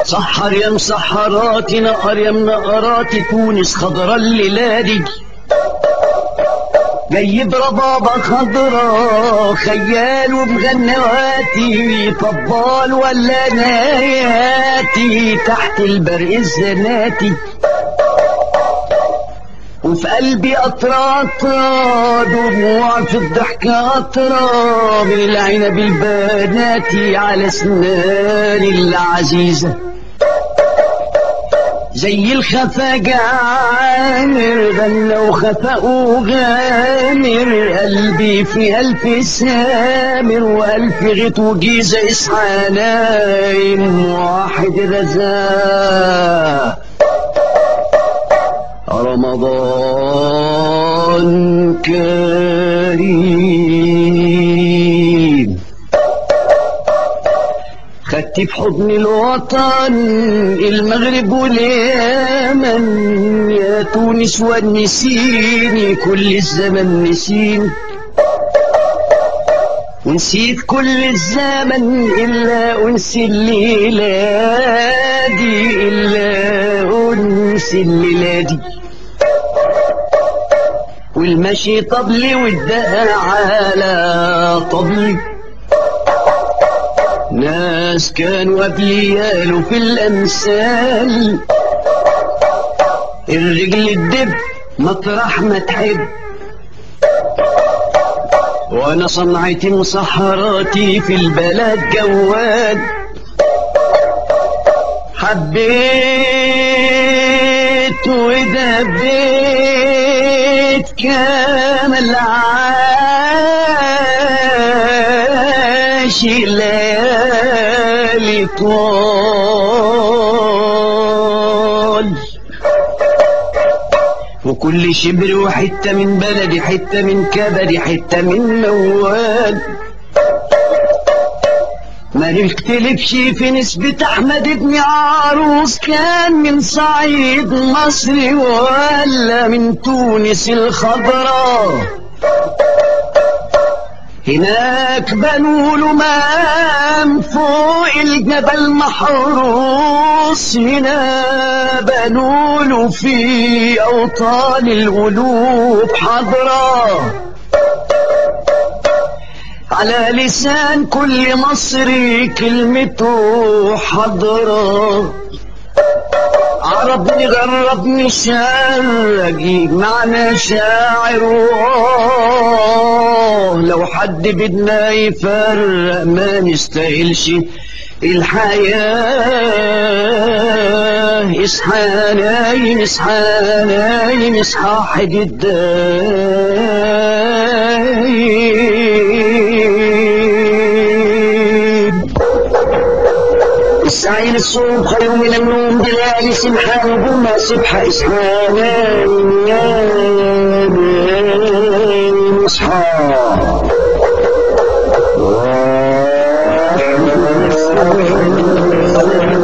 سحر يا مسحراتي نقر يا منقراتي تونس خضرا الليلادي جايب ربابة خضرا خيال ومغنواتي طبال ولا ناياتي تحت البرق الزناتي وفي قلبي قطرة قطرة دموع في الضحك قطرة من العنب البناتي على سناني العزيزة زي الخفا جعامر غنى وخفا وغامر قلبي في ألف سامر وألف غيط وجيزة إصحى نايم واحد رزاق رمضان كريم خدت في حضن الوطن المغرب واليمن يا تونس ونسيني كل الزمن نسيني ونسيت كل الزمن إلا أنسي الليلة دي إلا أنسي الليلة دي والمشي طبلي والدقة على طبلي ناس كانوا قبلي قالوا في الأمثال الرجل الدب مطرح ما تحب وانا صنعتي مسحراتي في البلد جواد حبيت ودبيت كامل عاش الليالي طول وكل شبر وحتة من بلدي حتة من كبدي حتة من موال ما نختلفش في نسبة أحمد ابن عروس كان من صعيد مصر ولا من تونس الخضراء هناك بنوا له مام فوق الجبل محروس هنا بنوا له في أوطان القلوب حضرة على لسان كل مصري كلمته حضرة عربني غربني شرقي معنى شاعر وآه لو حد بدنا يفرق ما نستاهلش الحياة اصحى نايم اصحى نايم اصحى حد الدايم السعي للصوم خير من النوم بليالي سبحة وبما سبحة اصحى نايم نايم اصحى Thank you.